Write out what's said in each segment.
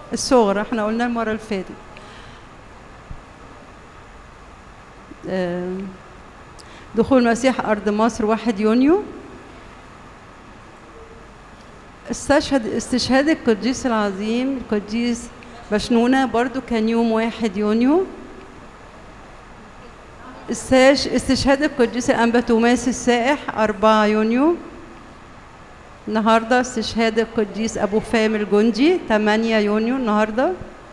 الصغرى احنا قلنا المرة اللي فاتت آم، دخول المسيح أرض مصر واحد يونيو استشهد استشهاد القديس العظيم القديس بشنونة برضو كان يوم واحد يونيو استش- استشهاد القديس الأنبا توماس السائح أربعة يونيو النهاردة استشهاد القديس أبو فام الجندي 8 يونيو النهاردة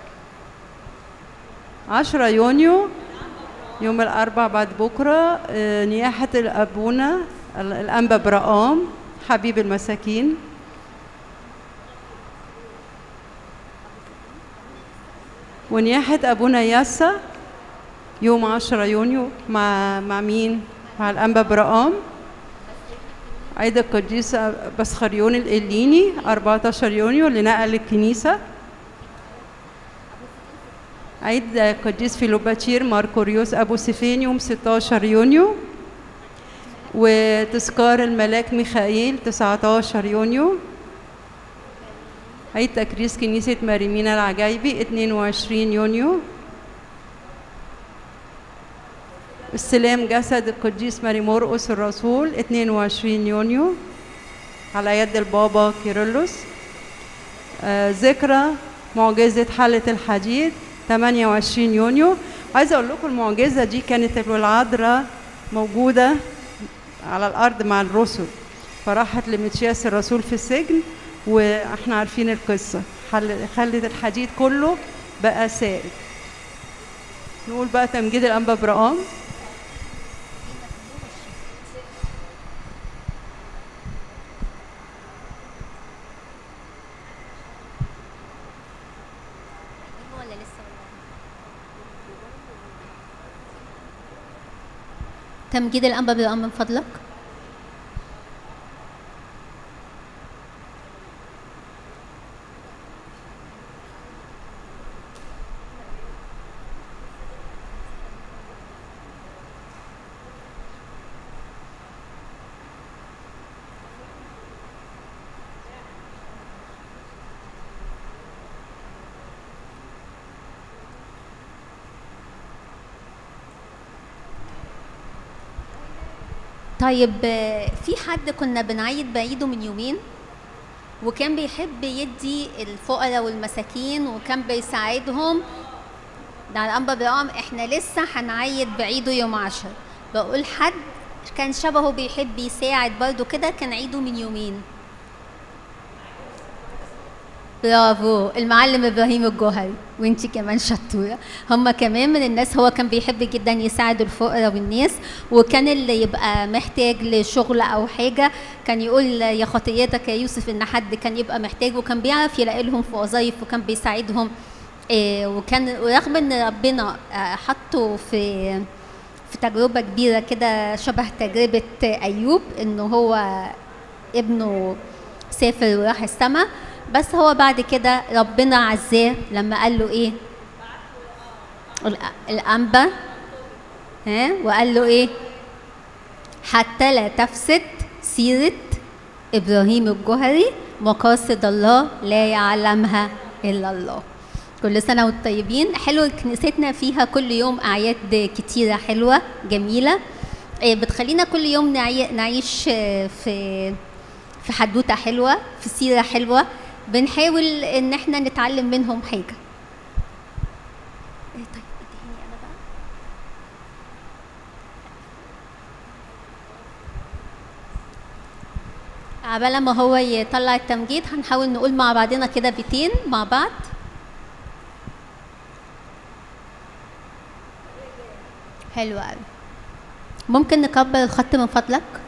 10 يونيو يوم الأربع بعد بكرة آه، نياحة الأبونا ال- الأنبا برقام حبيب المساكين ونياحة أبونا ياسا يوم 10 يونيو مع مع مين؟ مع الأنبا برقام عيد القديس بسخريون الإليني 14 يونيو اللي نقل الكنيسة عيد القديس فيلوباتير ماركوريوس أبو سيفين يوم 16 يونيو وتذكار الملاك ميخائيل 19 يونيو عيد تكريس كنيسة ماريمينا العجايبي 22 يونيو استلام جسد القديس ماري مرقس الرسول 22 يونيو على يد البابا كيرلس آه ذكرى معجزة حلة الحديد 28 يونيو عايزة أقول لكم المعجزة دي كانت العذراء موجودة على الأرض مع الرسل فراحت لمتشياس الرسول في السجن واحنا عارفين القصة حل خلت الحديد كله بقى سائل نقول بقى تمجيد الأنبا برقام ولا لسه تمجيد الأنبا بالأم من فضلك طيب آه، في حد كنا بنعيد بعيده من يومين وكان بيحب يدي الفقراء والمساكين وكان بيساعدهم ده على الأنبا برقم احنا لسه هنعيد بعيده يوم عشر بقول حد كان شبهه بيحب يساعد برضو كده كان عيده من يومين برافو المعلم ابراهيم الجوهري وانتي كمان شطوره هم كمان من الناس هو كان بيحب جدا يساعد الفقراء والناس وكان اللي يبقى محتاج لشغل او حاجه كان يقول يا خطيتك يا يوسف ان حد كان يبقى محتاج وكان بيعرف يلاقي لهم في وظايف وكان بيساعدهم إيه وكان ورغم ان ربنا آه، حطه في في تجربه كبيره كده شبه تجربه ايوب انه هو ابنه سافر وراح السماء بس هو بعد كده ربنا عزاه لما قال له ايه الأ- الأنبا ها وقال له ايه حتى لا تفسد سيرة إبراهيم الجوهري مقاصد الله لا يعلمها إلا الله كل سنة وانتم طيبين حلو كنيستنا فيها كل يوم أعياد كتيرة حلوة جميلة إيه، بتخلينا كل يوم نعي- نعيش آه، في في حدوته حلوه في سيره حلوه بنحاول ان احنا نتعلم منهم حاجه إيه طيب اديني انا بقى عبال ما هو يطلع التمجيد هنحاول نقول مع بعضنا كده بيتين مع بعض حلو قوي ممكن نكبر الخط من فضلك